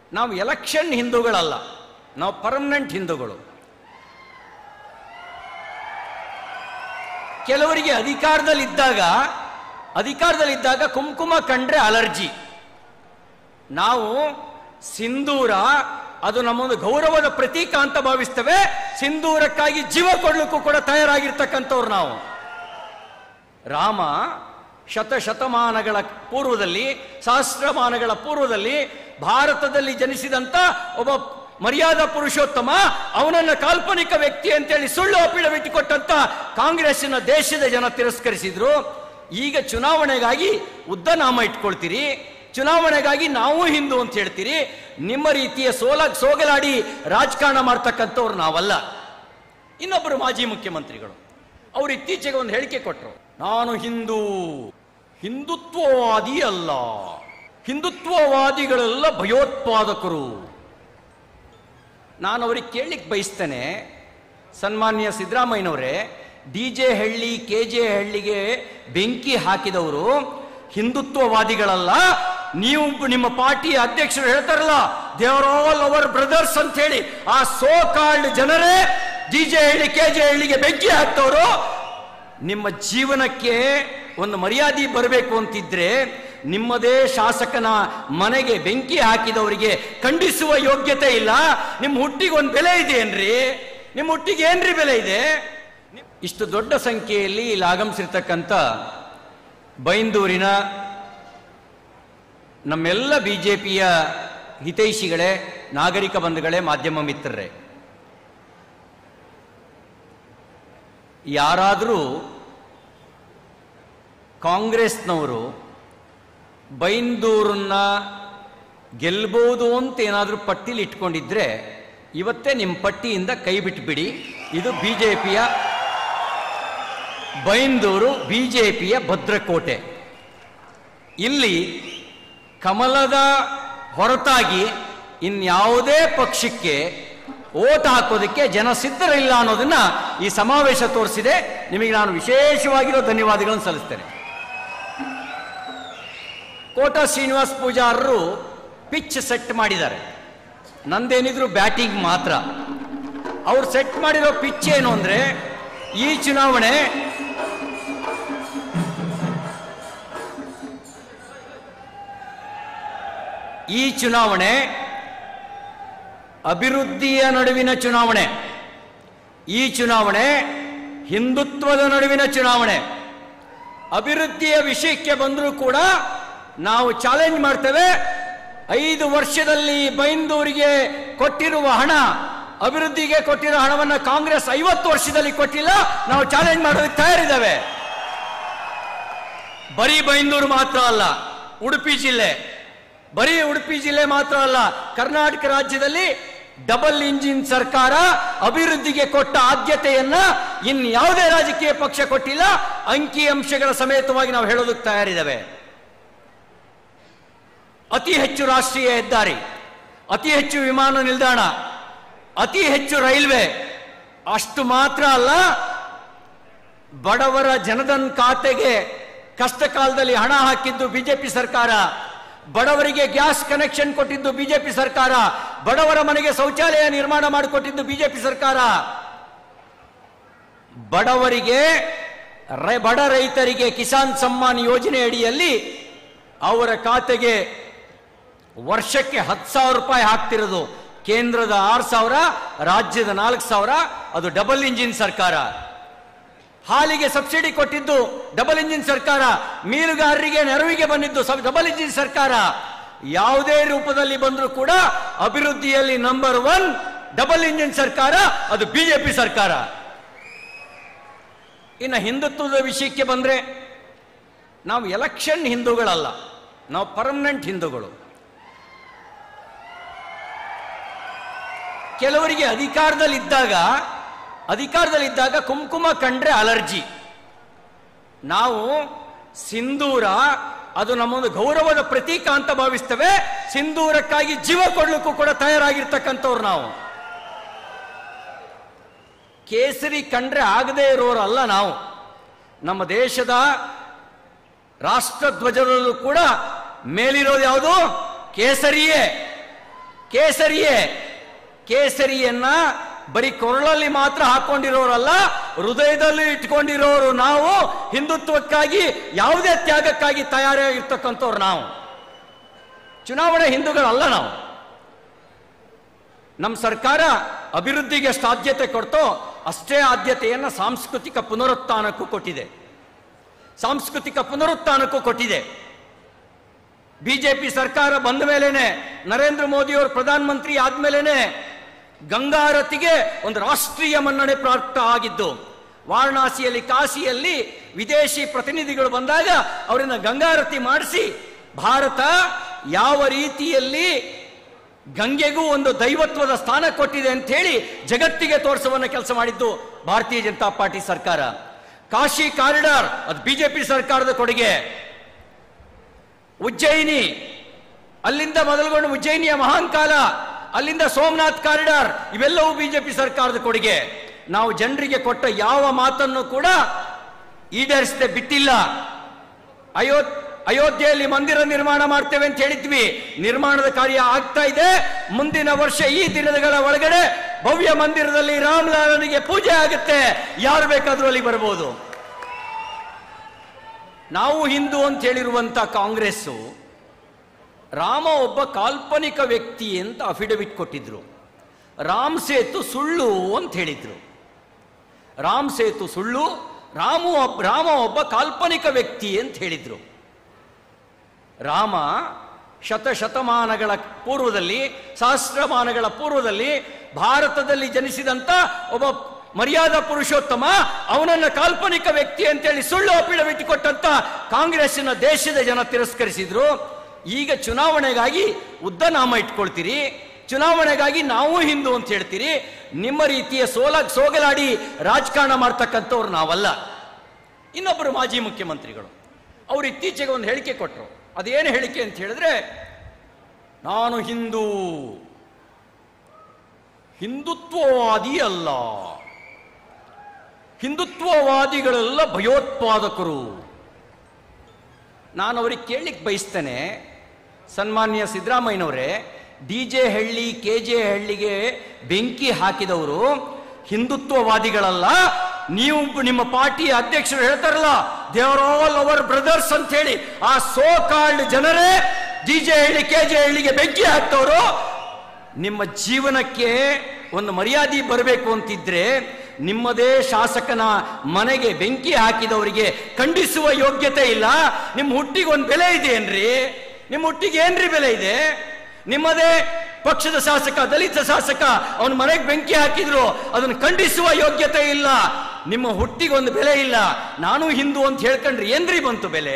ನಾವು ಎಲೆಕ್ಷನ್ ಹಿಂದೂಗಳಲ್ಲ ನಾವು ಪರ್ಮನೆಂಟ್ ಹಿಂದೂಗಳು ಕೆಲವರಿಗೆ ಅಧಿಕಾರದಲ್ಲಿದ್ದಾಗ ಅಧಿಕಾರದಲ್ಲಿದ್ದಾಗ ಕುಂಕುಮ ಕಂಡ್ರೆ ಅಲರ್ಜಿ ನಾವು ಸಿಂಧೂರ ಅದು ನಮ್ಮೊಂದು ಗೌರವದ ಪ್ರತೀಕ ಅಂತ ಭಾವಿಸ್ತೇವೆ ಸಿಂಧೂರಕ್ಕಾಗಿ ಜೀವ ಕೊಡ್ಲಿಕ್ಕೂ ಕೂಡ ತಯಾರಾಗಿರ್ತಕ್ಕಂಥವ್ರು ನಾವು ರಾಮ ಶತ ಶತಮಾನಗಳ ಪೂರ್ವದಲ್ಲಿ ಸಹಸ್ರಮಾನಗಳ ಪೂರ್ವದಲ್ಲಿ ಭಾರತದಲ್ಲಿ ಜನಿಸಿದಂತ ಒಬ್ಬ ಮರ್ಯಾದಾ ಪುರುಷೋತ್ತಮ ಅವನನ್ನ ಕಾಲ್ಪನಿಕ ವ್ಯಕ್ತಿ ಅಂತೇಳಿ ಸುಳ್ಳು ಅಪಿಡವಿಟ್ ಕೊಟ್ಟಂತ ಕಾಂಗ್ರೆಸ್ಸಿನ ದೇಶದ ಜನ ತಿರಸ್ಕರಿಸಿದ್ರು ಈಗ ಚುನಾವಣೆಗಾಗಿ ಉದ್ದ ನಾಮ ಇಟ್ಕೊಳ್ತೀರಿ ಚುನಾವಣೆಗಾಗಿ ನಾವು ಹಿಂದೂ ಅಂತ ಹೇಳ್ತೀರಿ ನಿಮ್ಮ ರೀತಿಯ ಸೋಲ ಸೋಗಲಾಡಿ ರಾಜಕಾರಣ ಮಾಡ್ತಕ್ಕಂಥವ್ರು ನಾವಲ್ಲ ಇನ್ನೊಬ್ಬರು ಮಾಜಿ ಮುಖ್ಯಮಂತ್ರಿಗಳು ಅವರು ಇತ್ತೀಚೆಗೆ ಒಂದು ಹೇಳಿಕೆ ಕೊಟ್ಟರು ನಾನು ಹಿಂದೂ ಹಿಂದುತ್ವವಾದಿ ಅಲ್ಲ ಹಿಂದುತ್ವವಾದಿಗಳೆಲ್ಲ ಭಯೋತ್ಪಾದಕರು ನಾನು ಅವ್ರಿಗೆ ಕೇಳಲಿಕ್ಕೆ ಬಯಸ್ತೇನೆ ಸನ್ಮಾನ್ಯ ಸಿದ್ದರಾಮಯ್ಯನವರೇ D J Halli K J ಹಳ್ಳಿಗೆ ಬೆಂಕಿ ಹಾಕಿದವರು ಹಿಂದುತ್ವವಾದಿಗಳಲ್ಲ ನೀವು ನಿಮ್ಮ ಪಾರ್ಟಿಯ ಅಧ್ಯಕ್ಷರು ಹೇಳ್ತಾರಲ್ಲ ದೇವರ್ ಆಲ್ ಅವರ್ ಬ್ರದರ್ಸ್ ಅಂತ ಹೇಳಿ ಆ ಸೋ ಕಾಲ್ಡ್ ಜನರೇ D J Halli K J ಹಳ್ಳಿಗೆ ಬೆಂಕಿ ಹಾಕ್ತವರು ನಿಮ್ಮ ಜೀವನಕ್ಕೆ ಒಂದು ಮರ್ಯಾದೆ ಬರಬೇಕು ಅಂತಿದ್ರೆ ನಿಮ್ಮದೇ ಶಾಸಕನ ಮನೆಗೆ ಬೆಂಕಿ ಹಾಕಿದವರಿಗೆ ಖಂಡಿಸುವ ಯೋಗ್ಯತೆ ಇಲ್ಲ ನಿಮ್ಮ ಹುಟ್ಟಿಗೆ ಒಂದು ಬೆಲೆ ಇದೆ ಏನ್ರಿ ನಿಮ್ಮ ಹುಟ್ಟಿಗೆ ಏನ್ರಿ ಬೆಲೆ ಇದೆ ಇಷ್ಟು ದೊಡ್ಡ ಸಂಖ್ಯೆಯಲ್ಲಿ ಇಲ್ಲಿ ಆಗಮಿಸಿರ್ತಕ್ಕಂಥ ಬೈಂದೂರಿನ ನಮ್ಮೆಲ್ಲ ಬಿಜೆಪಿಯ ಹಿತೈಷಿಗಳೇ ನಾಗರಿಕ ಬಂಧುಗಳೇ ಮಾಧ್ಯಮ ಮಿತ್ರರೇ ಯಾರಾದರೂ ಕಾಂಗ್ರೆಸ್ನವರು ಬೈಂದೂರನ್ನ ಗೆಲ್ಬೋದು ಅಂತ ಏನಾದರೂ ಪಟ್ಟಿಲಿ ಇಟ್ಕೊಂಡಿದ್ರೆ ಇವತ್ತೇ ನಿಮ್ಮ ಪಟ್ಟಿಯಿಂದ ಕೈ ಬಿಟ್ಬಿಡಿ ಇದು ಬಿಜೆಪಿಯ ಬೈಂದೂರು ಬಿಜೆಪಿಯ ಭದ್ರಕೋಟೆ ಇಲ್ಲಿ ಕಮಲದ ಹೊರತಾಗಿ ಇನ್ಯಾವುದೇ ಪಕ್ಷಕ್ಕೆ ಓಟ್ ಹಾಕೋದಕ್ಕೆ ಜನ ಸಿದ್ಧರಿಲ್ಲ ಅನ್ನೋದನ್ನ ಈ ಸಮಾವೇಶ ತೋರಿಸಿದೆ ನಿಮಗೆ ನಾನು ವಿಶೇಷವಾಗಿರೋ ಧನ್ಯವಾದಗಳನ್ನು ಸಲ್ಲಿಸ್ತೇನೆ ಕೋಟಾ ಶ್ರೀನಿವಾಸ್ ಪೂಜಾರರು ಪಿಚ್ ಸೆಟ್ ಮಾಡಿದ್ದಾರೆ ನಂದೇನಿದ್ರು ಬ್ಯಾಟಿಂಗ್ ಮಾತ್ರ ಅವ್ರು ಸೆಟ್ ಮಾಡಿರೋ ಪಿಚ್ ಏನು ಅಂದ್ರೆ ಈ ಚುನಾವಣೆ ಈ ಚುನಾವಣೆ ಅಭಿವೃದ್ಧಿಯ ನಡುವಿನ ಚುನಾವಣೆ ಈ ಚುನಾವಣೆ ಹಿಂದುತ್ವದ ನಡುವಿನ ಚುನಾವಣೆ ಅಭಿವೃದ್ಧಿಯ ವಿಷಯಕ್ಕೆ ಬಂದರೂ ಕೂಡ ನಾವು ಚಾಲೆಂಜ್ ಮಾಡ್ತೇವೆ ಐದು ವರ್ಷದಲ್ಲಿ ಬೈಂದೂರಿಗೆ ಕೊಟ್ಟಿರುವ ಹಣ ಅಭಿವೃದ್ಧಿಗೆ ಕೊಟ್ಟಿರೋ ಹಣವನ್ನು ಕಾಂಗ್ರೆಸ್ ಐವತ್ತು ವರ್ಷದಲ್ಲಿ ಕೊಟ್ಟಿಲ್ಲ ನಾವು ಚಾಲೆಂಜ್ ಮಾಡೋದಕ್ಕೆ ತಯಾರಿದ್ದೇವೆ ಬರೀ ಬೈಂದೂರು ಮಾತ್ರ ಅಲ್ಲ ಉಡುಪಿ ಜಿಲ್ಲೆ ಬರೀ ಉಡುಪಿ ಜಿಲ್ಲೆ ಮಾತ್ರ ಅಲ್ಲ ಕರ್ನಾಟಕ ರಾಜ್ಯದಲ್ಲಿ ಡಬಲ್ ಇಂಜಿನ್ ಸರ್ಕಾರ ಅಭಿವೃದ್ಧಿಗೆ ಕೊಟ್ಟ ಆದ್ಯತೆಯನ್ನ ಇನ್ ಯಾವುದೇ ರಾಜಕೀಯ ಪಕ್ಷ ಕೊಟ್ಟಿಲ್ಲ ಅಂಕಿ ಅಂಶಗಳ ಸಮೇತವಾಗಿ ನಾವು ಹೇಳೋದಕ್ಕೆ ತಯಾರಿದ್ದೇವೆ ಅತಿ ಹೆಚ್ಚು ರಾಷ್ಟ್ರೀಯ ಹೆದ್ದಾರಿ ಅತಿ ಹೆಚ್ಚು ವಿಮಾನ ನಿಲ್ದಾಣ ಅತಿ ಹೆಚ್ಚು ರೈಲ್ವೆ ಅಷ್ಟು ಮಾತ್ರ ಅಲ್ಲ ಬಡವರ ಜನಧನ್ ಖಾತೆಗೆ ಕಷ್ಟ ಕಾಲದಲ್ಲಿ ಹಣ ಹಾಕಿದ್ದು ಬಿಜೆಪಿ ಸರ್ಕಾರ ಬಡವರಿಗೆ ಗ್ಯಾಸ್ ಕನೆಕ್ಷನ್ ಕೊಟ್ಟಿದ್ದು ಬಿಜೆಪಿ ಸರ್ಕಾರ ಬಡವರ ಮನೆಗೆ ಶೌಚಾಲಯ ನಿರ್ಮಾಣ ಮಾಡಿಕೊಟ್ಟಿದ್ದು ಬಿಜೆಪಿ ಸರ್ಕಾರ ಬಡವರಿಗೆ ರೈ- ಬಡ ರೈತರಿಗೆ ಕಿಸಾನ್ ಸಮ್ಮಾನ್ ಯೋಜನೆ ಅಡಿಯಲ್ಲಿ ಅವರ ಖಾತೆಗೆ ವರ್ಷಕ್ಕೆ ಹತ್ತು ಸಾವಿರ ರೂಪಾಯಿ ಹಾಕ್ತಿರೋದು ಕೇಂದ್ರದ ಆರು ಸಾವಿರ ರಾಜ್ಯದ ನಾಲ್ಕು ಸಾವಿರ ಅದು ಡಬಲ್ ಇಂಜಿನ್ ಸರ್ಕಾರ ಹಾಲಿಗೆ ಸಬ್ಸಿಡಿ ಕೊಟ್ಟಿದ್ದು ಡಬಲ್ ಇಂಜಿನ್ ಸರ್ಕಾರ ಮೀನುಗಾರರಿಗೆ ನೆರವಿಗೆ ಬಂದಿದ್ದು ಸಬ್- ಡಬಲ್ ಇಂಜಿನ್ ಸರ್ಕಾರ ಯಾವುದೇ ರೂಪದಲ್ಲಿ ಬಂದರೂ ಕೂಡ ಅಭಿವೃದ್ಧಿಯಲ್ಲಿ ನಂಬರ್ ಒನ್ ಡಬಲ್ ಇಂಜಿನ್ ಸರ್ಕಾರ ಅದು ಬಿಜೆಪಿ ಸರ್ಕಾರ ಇನ್ನು ಹಿಂದುತ್ವದ ವಿಷಯಕ್ಕೆ ಬಂದ್ರೆ ನಾವು ಎಲೆಕ್ಷನ್ ಹಿಂದೂಗಳಲ್ಲ ನಾವು ಪರ್ಮನೆಂಟ್ ಹಿಂದೂಗಳು ಕೆಲವರಿಗೆ ಅಧಿಕಾರದಲ್ಲಿದ್ದಾಗ ಅಧಿಕಾರದಲ್ಲಿದ್ದಾಗ ಕುಂಕುಮ ಕಂಡ್ರೆ ಅಲರ್ಜಿ ನಾವು ಸಿಂಧೂರ ಅದು ನಮ್ಮೊಂದು ಗೌರವದ ಪ್ರತೀಕ ಅಂತ ಭಾವಿಸ್ತೇವೆ ಸಿಂಧೂರಕ್ಕಾಗಿ ಜೀವ ಕೊಡ್ಲಿಕ್ಕೂ ಕೂಡ ತಯಾರಾಗಿರ್ತಕ್ಕಂಥವ್ರು ನಾವು ಕೇಸರಿ ಕಂಡ್ರೆ ಆಗದೇ ಇರೋರಲ್ಲ ನಾವು ನಮ್ಮ ದೇಶದ ರಾಷ್ಟ್ರಧ್ವಜದಲ್ಲೂ ಕೂಡ ಮೇಲಿರೋದು ಯಾವುದು ಕೇಸರಿಯೇ ಕೇಸರಿಯೇ ಕೇಸರಿಯನ್ನ ಬರೀ ಕೊರಳಲ್ಲಿ ಮಾತ್ರ ಹಾಕೊಂಡಿರೋರಲ್ಲ ಹೃದಯದಲ್ಲಿ ಇಟ್ಕೊಂಡಿರೋರು ನಾವು ಹಿಂದುತ್ವಕ್ಕಾಗಿ ಯಾವುದೇ ತ್ಯಾಗಕ್ಕಾಗಿ ತಯಾರಾಗಿರ್ತಕ್ಕಂಥವ್ರು ನಾವು ಚುನಾವಣೆ ಹಿಂದೂಗಳಲ್ಲ ನಾವು ನಮ್ಮ ಸರ್ಕಾರ ಅಭಿವೃದ್ಧಿಗೆ ಎಷ್ಟು ಆದ್ಯತೆ ಕೊಡ್ತೋ ಅಷ್ಟೇ ಆದ್ಯತೆಯನ್ನು ಸಾಂಸ್ಕೃತಿಕ ಪುನರುತ್ಥಾನಕ್ಕೂ ಕೊಟ್ಟಿದೆ ಸಾಂಸ್ಕೃತಿಕ ಪುನರುತ್ಥಾನಕ್ಕೂ ಕೊಟ್ಟಿದೆ ಬಿಜೆಪಿ ಸರ್ಕಾರ ಬಂದ ಮೇಲೇನೆ ನರೇಂದ್ರ ಮೋದಿಯವರು ಪ್ರಧಾನಮಂತ್ರಿ ಆದ್ಮೇಲೆನೆ ಗಂಗಾರತಿಗೆ ಒಂದು ರಾಷ್ಟ್ರೀಯ ಮನ್ನಣೆ ಪ್ರಾಪ್ತ ಆಗಿದ್ದು ವಾರಣಾಸಿಯಲ್ಲಿ ಕಾಶಿಯಲ್ಲಿ ವಿದೇಶಿ ಪ್ರತಿನಿಧಿಗಳು ಬಂದಾಗ ಅವರನ್ನ ಗಂಗಾರತಿ ಮಾಡಿಸಿ ಭಾರತ ಯಾವ ರೀತಿಯಲ್ಲಿ ಗಂಗೆಗೂ ಒಂದು ದೈವತ್ವದ ಸ್ಥಾನ ಕೊಟ್ಟಿದೆ ಅಂತ ಹೇಳಿ ಜಗತ್ತಿಗೆ ತೋರಿಸುವನ್ನ ಕೆಲಸ ಮಾಡಿದ್ದು ಭಾರತೀಯ ಜನತಾ ಪಾರ್ಟಿ ಸರ್ಕಾರ ಕಾಶಿ ಕಾರಿಡಾರ್ ಅದು ಬಿಜೆಪಿ ಸರ್ಕಾರದ ಕೊಡುಗೆ ಉಜ್ಜಯಿನಿ ಅಲ್ಲಿಂದ ಮೊದಲುಗೊಂಡು ಉಜ್ಜಯಿನಿಯ ಮಹಾಂಕಾಲ ಅಲ್ಲಿಂದ ಸೋಮನಾಥ್ ಕಾರಿಡಾರ್ ಇವೆಲ್ಲವೂ ಬಿಜೆಪಿ ಸರ್ಕಾರದ ಕೊಡುಗೆ ನಾವು ಜನರಿಗೆ ಕೊಟ್ಟ ಯಾವ ಮಾತನ್ನು ಕೂಡ ಈಡೇರಿಸದೆ ಬಿಟ್ಟಿಲ್ಲ ಅಯೋ ಅಯೋಧ್ಯೆಯಲ್ಲಿ ಮಂದಿರ ನಿರ್ಮಾಣ ಮಾಡ್ತೇವೆ ಅಂತ ಹೇಳಿದ್ವಿ ನಿರ್ಮಾಣದ ಕಾರ್ಯ ಆಗ್ತಾ ಇದೆ ಮುಂದಿನ ವರ್ಷ ಈ ದಿನಗಳ ಒಳಗಡೆ ಭವ್ಯ ಮಂದಿರದಲ್ಲಿ ರಾಮಲಾಲನಿಗೆ ಪೂಜೆ ಆಗುತ್ತೆ ಯಾರು ಬೇಕಾದ್ರೂ ಅಲ್ಲಿ ಬರಬಹುದು ನಾವು ಹಿಂದೂ ಅಂತ ಹೇಳಿರುವಂತ ಕಾಂಗ್ರೆಸ್ಸು ರಾಮ ಒಬ್ಬ ಕಾಲ್ಪನಿಕ ವ್ಯಕ್ತಿ ಅಂತ ಅಫಿಡವಿಟ್ ಕೊಟ್ಟಿದ್ರು ರಾಮ್ ಸೇತು ಸುಳ್ಳು ಅಂತ ಹೇಳಿದ್ರು ರಾಮ್ ಸೇತು ಸುಳ್ಳು ರಾಮು ಒಬ್ಬ ರಾಮ ಒಬ್ಬ ಕಾಲ್ಪನಿಕ ವ್ಯಕ್ತಿ ಅಂತ ಹೇಳಿದ್ರು ರಾಮ ಶತಶತಮಾನಗಳ ಪೂರ್ವದಲ್ಲಿ ಸಹಸ್ರಮಾನಗಳ ಪೂರ್ವದಲ್ಲಿ ಭಾರತದಲ್ಲಿ ಜನಿಸಿದಂತ ಒಬ್ಬ ಮರ್ಯಾದ ಪುರುಷೋತ್ತಮ ಅವನನ್ನ ಕಾಲ್ಪನಿಕ ವ್ಯಕ್ತಿ ಅಂತೇಳಿ ಸುಳ್ಳು ಅಪಿಡವಿಟ್ ಕೊಟ್ಟಂತ ಕಾಂಗ್ರೆಸ್ಸಿನ ದೇಶದ ಜನ ತಿರಸ್ಕರಿಸಿದ್ರು ಈಗ ಚುನಾವಣೆಗಾಗಿ ಉದ್ದ ನಾಮ ಇಟ್ಕೊಳ್ತೀರಿ ಚುನಾವಣೆಗಾಗಿ ನಾವು ಹಿಂದೂ ಅಂತ ಹೇಳ್ತೀರಿ ನಿಮ್ಮ ರೀತಿಯ ಸೋಲ ಸೋಗಲಾಡಿ ರಾಜಕಾರಣ ಮಾಡ್ತಕ್ಕಂಥವ್ರು ನಾವಲ್ಲ ಇನ್ನೊಬ್ಬರು ಮಾಜಿ ಮುಖ್ಯಮಂತ್ರಿಗಳು ಅವರು ಇತ್ತೀಚೆಗೆ ಒಂದು ಹೇಳಿಕೆ ಕೊಟ್ಟರು ಅದೇನು ಹೇಳಿಕೆ ಅಂತ ಹೇಳಿದ್ರೆ ನಾನು ಹಿಂದೂ ಹಿಂದುತ್ವವಾದಿ ಅಲ್ಲ ಹಿಂದುತ್ವವಾದಿಗಳೆಲ್ಲ ಭಯೋತ್ಪಾದಕರು ನಾನು ಅವ್ರಿಗೆ ಕೇಳಲಿಕ್ಕೆ ಬಯಸ್ತೇನೆ ಸನ್ಮಾನ್ಯ ಸಿದ್ದರಾಮಯ್ಯನವರೇ D J Halli K J ಹಳ್ಳಿಗೆ ಬೆಂಕಿ ಹಾಕಿದವರು ಹಿಂದುತ್ವವಾದಿಗಳಲ್ಲ ನೀವು ನಿಮ್ಮ ಪಾರ್ಟಿಯ ಅಧ್ಯಕ್ಷರು ಹೇಳ್ತಾರಲ್ಲ they are all our brothers ಅಂತ ಹೇಳಿ ಆ ಸೋ ಕಾಲ್ಡ್ ಜನರೇ D J Halli K J ಹಳ್ಳಿಗೆ ಬೆಂಕಿ ಹಾಕ್ತವರು ನಿಮ್ಮ ಜೀವನಕ್ಕೆ ಒಂದು ಮರ್ಯಾದೆ ಬರಬೇಕು ಅಂತಿದ್ರೆ ನಿಮ್ಮದೇ ಶಾಸಕನ ಮನೆಗೆ ಬೆಂಕಿ ಹಾಕಿದವರಿಗೆ ಖಂಡಿಸುವ ಯೋಗ್ಯತೆ ಇಲ್ಲ ನಿಮ್ಮ ಹುಟ್ಟಿಗೆ ಒಂದು ಬೆಲೆ ಇದೆ ಏನ್ರಿ ನಿಮ್ಮ ಹುಟ್ಟಿಗೆ ಏನ್ರಿ ಬೆಲೆ ಇದೆ ನಿಮ್ಮದೇ ಪಕ್ಷದ ಶಾಸಕ ದಲಿತ ಶಾಸಕ ಅವನ ಮನೆಗೆ ಬೆಂಕಿ ಹಾಕಿದ್ರು ಅದನ್ನು ಖಂಡಿಸುವ ಯೋಗ್ಯತೆ ಇಲ್ಲ ನಿಮ್ಮ ಹುಟ್ಟಿಗೆ ಒಂದು ಬೆಲೆ ಇಲ್ಲ ನಾನು ಹಿಂದೂ ಅಂತ ಹೇಳ್ಕೊಂಡ್ರಿ ಏನ್ರಿ ಬಂತು ಬೆಲೆ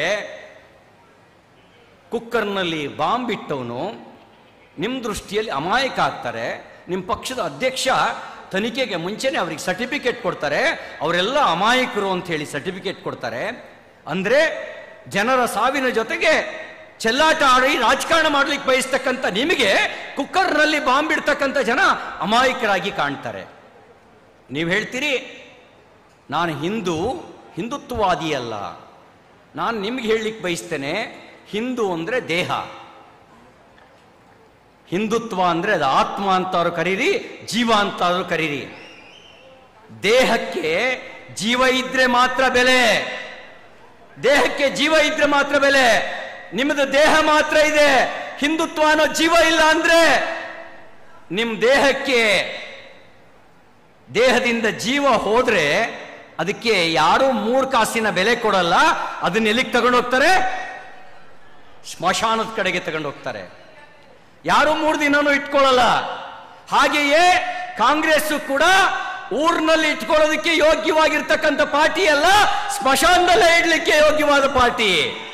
ಕುಕ್ಕರ್ನಲ್ಲಿ ಬಾಂಬ್ ಇಟ್ಟವನು ನಿಮ್ಮ ದೃಷ್ಟಿಯಲ್ಲಿ ಅಮಾಯಕ ಆಗ್ತಾರೆ ನಿಮ್ಮ ಪಕ್ಷದ ಅಧ್ಯಕ್ಷ ತನಿಖೆಗೆ ಮುಂಚೆನೆ ಅವ್ರಿಗೆ ಸರ್ಟಿಫಿಕೇಟ್ ಕೊಡ್ತಾರೆ ಅವರೆಲ್ಲ ಅಮಾಯಕರು ಅಂತ ಹೇಳಿ ಸರ್ಟಿಫಿಕೇಟ್ ಕೊಡ್ತಾರೆ ಅಂದ್ರೆ ಜನರ ಸಾವಿನ ಜೊತೆಗೆ ಚೆಲ್ಲಾಟ ಆಡಿ ರಾಜಕಾರಣ ಮಾಡ್ಲಿಕ್ಕೆ ಬಯಸ್ತಕ್ಕಂಥ ನಿಮಗೆ ಕುಕ್ಕರ್ನಲ್ಲಿ ಬಾಂಬ್ ಇಡ್ತಕ್ಕಂಥ ಜನ ಅಮಾಯಕರಾಗಿ ಕಾಣ್ತಾರೆ ನೀವು ಹೇಳ್ತೀರಿ ನಾನು ಹಿಂದೂ ಹಿಂದುತ್ವವಾದಿ ಅಲ್ಲ ನಾನು ನಿಮ್ಗೆ ಹೇಳಲಿಕ್ಕೆ ಬಯಸ್ತೇನೆ ಹಿಂದೂ ಅಂದ್ರೆ ದೇಹ ಹಿಂದುತ್ವ ಅಂದ್ರೆ ಅದು ಆತ್ಮ ಅಂತಾದ್ರು ಕರೀರಿ ಜೀವ ಅಂತಾದ್ರು ಕರೀರಿ ದೇಹಕ್ಕೆ ಜೀವ ಇದ್ರೆ ಮಾತ್ರ ಬೆಲೆ ದೇಹಕ್ಕೆ ಜೀವ ಇದ್ರೆ ಮಾತ್ರ ಬೆಲೆ ನಿಮ್ಮದು ದೇಹ ಮಾತ್ರ ಇದೆ ಹಿಂದುತ್ವ ಅನ್ನೋ ಜೀವ ಇಲ್ಲ ಅಂದ್ರೆ ನಿಮ್ ದೇಹಕ್ಕೆ ದೇಹದಿಂದ ಜೀವ ಹೋದ್ರೆ ಅದಕ್ಕೆ ಯಾರು ಮೂರು ಕಾಸಿನ ಬೆಲೆ ಕೊಡಲ್ಲ ಅದನ್ನ ಎಲ್ಲಿಗೆ ತಗೊಂಡು ಹೋಗ್ತಾರೆ ಸ್ಮಶಾನದ ಕಡೆಗೆ ತಗೊಂಡು ಹೋಗ್ತಾರೆ ಯಾರು ಮೂರು ದಿನನೂ ಇಟ್ಕೊಳ್ಳಲ್ಲ ಹಾಗೆಯೇ ಕಾಂಗ್ರೆಸ್ ಕೂಡ ಊರಿನಲ್ಲಿ ಇಟ್ಕೊಳ್ಳೋದಕ್ಕೆ ಯೋಗ್ಯವಾಗಿರ್ತಕ್ಕಂಥ ಪಾರ್ಟಿ ಅಲ್ಲ ಸ್ಮಶಾನದಲ್ಲೇ ಇಡ್ಲಿಕ್ಕೆ ಯೋಗ್ಯವಾದ ಪಾರ್ಟಿ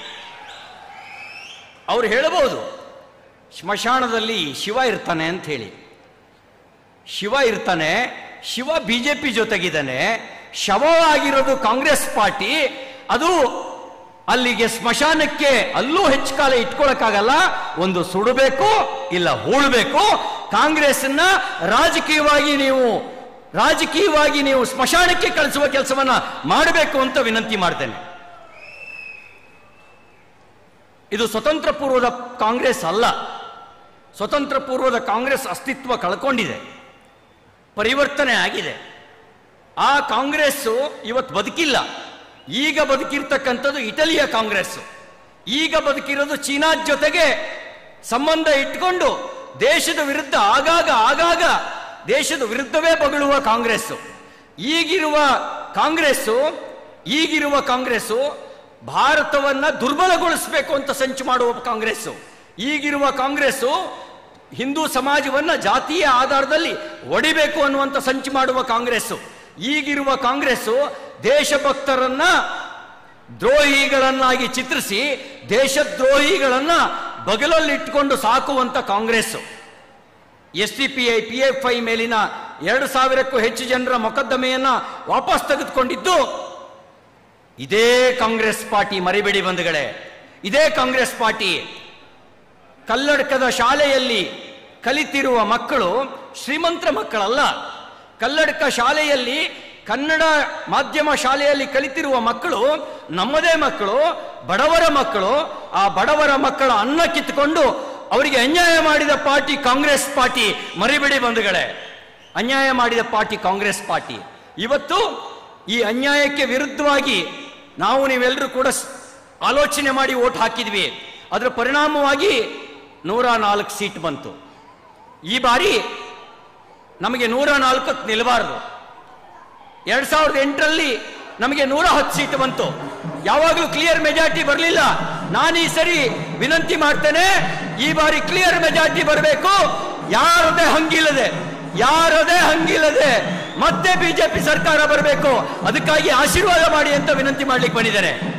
ಅವ್ರು ಹೇಳಬಹುದು ಸ್ಮಶಾನದಲ್ಲಿ ಶಿವ ಇರ್ತಾನೆ ಅಂತ ಹೇಳಿ ಶಿವ ಇರ್ತಾನೆ ಶಿವ ಬಿಜೆಪಿ ಜೊತೆಗಿದ್ದಾನೆ ಶವವಾಗಿರೋದು ಕಾಂಗ್ರೆಸ್ ಪಾರ್ಟಿ ಅದು ಅಲ್ಲಿಗೆ ಸ್ಮಶಾನಕ್ಕೆ ಅಲ್ಲೂ ಹೆಚ್ಚು ಕಾಲ ಇಟ್ಕೊಳಕ್ಕಾಗಲ್ಲ ಒಂದು ಸುಡಬೇಕು ಇಲ್ಲ ಹೂಳಬೇಕು ಕಾಂಗ್ರೆಸ್ನ ರಾಜಕೀಯವಾಗಿ ನೀವು ರಾಜಕೀಯವಾಗಿ ನೀವು ಸ್ಮಶಾನಕ್ಕೆ ಕಳಿಸುವ ಕೆಲಸವನ್ನ ಮಾಡಬೇಕು ಅಂತ ವಿನಂತಿ ಮಾಡ್ತೇನೆ ಇದು ಸ್ವತಂತ್ರ ಪೂರ್ವದ ಕಾಂಗ್ರೆಸ್ ಅಲ್ಲ ಸ್ವತಂತ್ರ ಪೂರ್ವದ ಕಾಂಗ್ರೆಸ್ ಅಸ್ತಿತ್ವ ಕಳ್ಕೊಂಡಿದೆ ಪರಿವರ್ತನೆ ಆಗಿದೆ ಆ ಕಾಂಗ್ರೆಸ್ಸು ಇವತ್ತು ಬದುಕಿಲ್ಲ ಈಗ ಬದುಕಿರ್ತಕ್ಕಂಥದ್ದು ಇಟಲಿಯ ಕಾಂಗ್ರೆಸ್ ಈಗ ಬದುಕಿರೋದು ಚೀನಾ ಜೊತೆಗೆ ಸಂಬಂಧ ಇಟ್ಕೊಂಡು ದೇಶದ ವಿರುದ್ಧ ಆಗಾಗ ಆಗಾಗ ದೇಶದ ವಿರುದ್ಧವೇ ಬಗಳುವ ಕಾಂಗ್ರೆಸ್ಸು ಈಗಿರುವ ಕಾಂಗ್ರೆಸ್ಸು ಈಗಿರುವ ಕಾಂಗ್ರೆಸ್ಸು ಭಾರತವನ್ನ ದುರ್ಬಲಗೊಳಿಸಬೇಕು ಅಂತ ಸಂಚು ಮಾಡುವ ಕಾಂಗ್ರೆಸ್ಸು ಈಗಿರುವ ಕಾಂಗ್ರೆಸ್ಸು ಹಿಂದೂ ಸಮಾಜವನ್ನ ಜಾತಿಯ ಆಧಾರದಲ್ಲಿ ಒಡಿಬೇಕು ಅನ್ನುವಂಥ ಸಂಚು ಮಾಡುವ ಕಾಂಗ್ರೆಸ್ಸು ಈಗಿರುವ ಕಾಂಗ್ರೆಸ್ಸು ದೇಶಭಕ್ತರನ್ನ ದ್ರೋಹಿಗಳನ್ನಾಗಿ ಚಿತ್ರಿಸಿ ದೇಶದ್ರೋಹಿಗಳನ್ನ ಬಗಲಲ್ಲಿಟ್ಟುಕೊಂಡು ಸಾಕುವಂತ Congress S D P I P F I ಮೇಲಿನ ಎರಡು ಸಾವಿರಕ್ಕೂ ಹೆಚ್ಚು ಜನರ ಮೊಕದ್ದಮೆಯನ್ನ ವಾಪಸ್ ತೆಗೆದುಕೊಂಡಿದ್ದು ಇದೇ ಕಾಂಗ್ರೆಸ್ ಪಾರ್ಟಿ ಮರಿಬೇಡಿ ಬಂಧುಗಳೇ ಇದೇ ಕಾಂಗ್ರೆಸ್ ಪಾರ್ಟಿ ಕಲ್ಲಡ್ಕದ ಶಾಲೆಯಲ್ಲಿ ಕಲಿತಿರುವ ಮಕ್ಕಳು ಶ್ರೀಮಂತರ ಮಕ್ಕಳಲ್ಲ ಕಲ್ಲಡ್ಕ ಶಾಲೆಯಲ್ಲಿ ಕನ್ನಡ ಮಾಧ್ಯಮ ಶಾಲೆಯಲ್ಲಿ ಕಲಿತಿರುವ ಮಕ್ಕಳು ನಮ್ಮದೇ ಮಕ್ಕಳು ಬಡವರ ಮಕ್ಕಳು ಆ ಬಡವರ ಮಕ್ಕಳ ಅನ್ನ ಕಿತ್ತುಕೊಂಡು ಅವರಿಗೆ ಅನ್ಯಾಯ ಮಾಡಿದ ಪಾರ್ಟಿ ಕಾಂಗ್ರೆಸ್ ಪಾರ್ಟಿ ಮರಿಬೇಡಿ ಬಂಧುಗಳೇ ಅನ್ಯಾಯ ಮಾಡಿದ ಪಾರ್ಟಿ ಕಾಂಗ್ರೆಸ್ ಪಾರ್ಟಿ ಇವತ್ತು ಈ ಅನ್ಯಾಯಕ್ಕೆ ವಿರುದ್ಧವಾಗಿ ನಾವು ನೀವೆಲ್ಲರೂ ಕೂಡ ಸ್- ಆಲೋಚನೆ ಮಾಡಿ ಓಟ್ ಹಾಕಿದ್ವಿ ಅದರ ಪರಿಣಾಮವಾಗಿ ನೂರ ನಾಲ್ಕು ಸೀಟ್ ಬಂತು ಈ ಬಾರಿ ನಮಗೆ ನೂರ ನಾಲ್ಕಕ್ಕೆ ನಿಲ್ಲಬಾರದು ಎರಡ್ ಸಾವಿರದ ಎಂಟರಲ್ಲಿ ನಮಗೆ ನೂರ ಹತ್ತು ಸೀಟ್ ಬಂತು ಯಾವಾಗಲೂ ಕ್ಲಿಯರ್ ಮೆಜಾರಿಟಿ ಬರಲಿಲ್ಲ ನಾನು ಈ ಸರಿ ವಿನಂತಿ ಮಾಡ್ತೇನೆ ಈ ಬಾರಿ ಕ್ಲಿಯರ್ ಮೆಜಾರಿಟಿ ಬರಬೇಕು ಯಾರದೇ ಹಂಗಿಲ್ಲದೆ ಯಾರದೇ ಹಂಗಿಲ್ಲದೆ ಮತ್ತೆ ಬಿಜೆಪಿ ಸರ್ಕಾರ ಬರಬೇಕು ಅದಕ್ಕಾಗಿ ಆಶೀರ್ವಾದ ಮಾಡಿ ಅಂತ ವಿನಂತಿ ಮಾಡ್ಲಿಕ್ಕೆ ಬಂದಿದ್ದೇನೆ